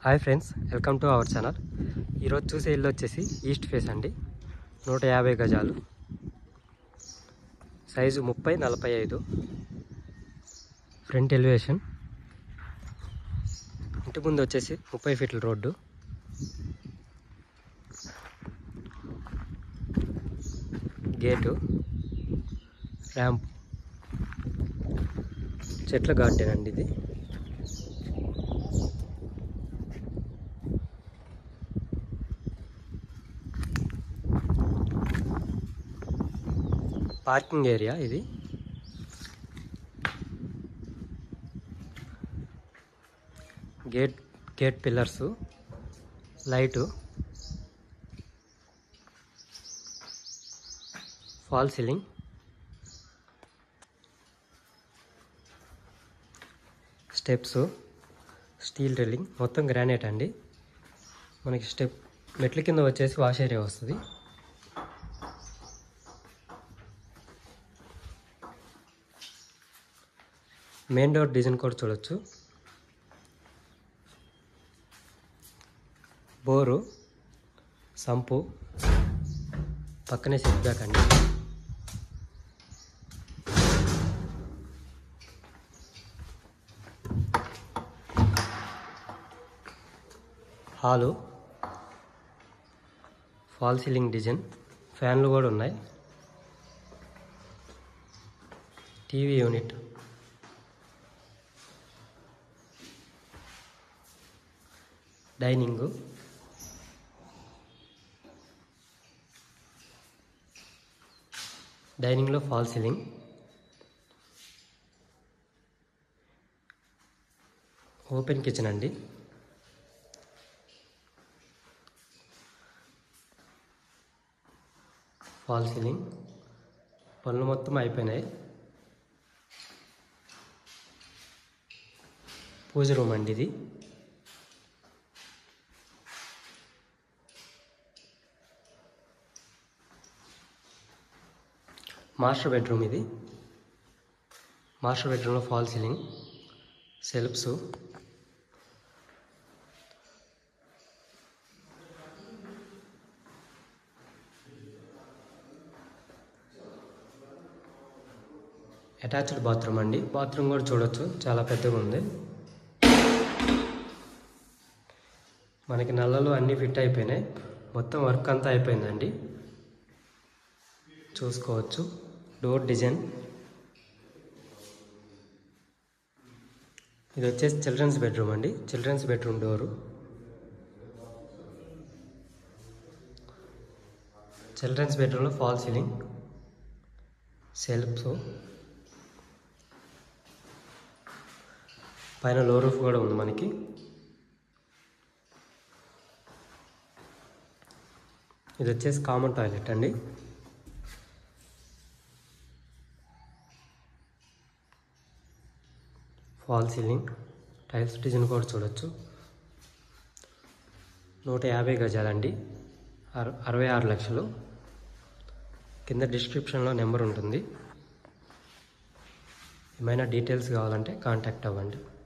hi friends welcome to our channel ఈరోజు చూసే ఇల్లు వచ్చేసి ఈస్ట్ ఫేస్ అండి నూట యాభై గజాలు సైజు ముప్పై నలభై ఐదు ఫ్రంట్ ఎలివేషన్ ఇంటి ముందు వచ్చేసి ముప్పై ఫీట్ల రోడ్డు గేటు ర్యాంప్ చెట్ల గార్డెన్ అండి ఇది పార్కింగ్ ఏరియా ఇది gate gate pillars light fall ceiling steps steel drilling మొత్తం గ్రానైట్ అండి మనకి స్టెప్ మెట్ల కింద వచ్చేసి వాష్ ఏరియా వస్తుంది మెయిన్ డోర్ డిజైన్ కూడా చూడొచ్చు బోరు సంపు పక్కనే సెట్ బ్యాక్ అండి హాలు ఫాల్ సీలింగ్ డిజైన్ ఫ్యాన్లు కూడా ఉన్నాయి టీవీ యూనిట్ డైనింగు డైనింగ్లో ఫాల్ సీలింగ్ ఓపెన్ కిచెన్ అండి ఫాల్ సీలింగ్ పనులు మొత్తం అయిపోయినాయి పూజ రూమ్ అండి ఇది మాస్టర్ బెడ్రూమ్ ఇది మాస్టర్ బెడ్రూమ్లో fall ceiling shelves attached bathroom అండి బాత్రూమ్ కూడా చూడొచ్చు చాలా పెద్దగా ఉంది మనకి నల్లలు అన్నీ ఫిట్ అయిపోయినాయి మొత్తం వర్క్ అంతా అయిపోయిందండి చూసుకోవచ్చు డోర్ డిజైన్ ఇది వచ్చేసి చిల్డ్రన్స్ బెడ్రూమ్ అండి చిల్డ్రన్స్ బెడ్రూమ్ డోరు చిల్డ్రన్స్ బెడ్రూమ్లో ఫాల్ సీలింగ్ సెల్ఫ్స్ పైన లో రూఫ్ కూడా ఉంది మనకి ఇది వచ్చేసి కామన్ టాయిలెట్ అండి ఫాల్ సీలింగ్ టైల్స్ డిజైన్ కూడా చూడొచ్చు నూట యాభై గజాలండి అర అరవై ఆరు లక్షలు కింద డిస్క్రిప్షన్లో నెంబర్ ఉంటుంది ఏమైనా డీటెయిల్స్ కావాలంటే కాంటాక్ట్ అవ్వండి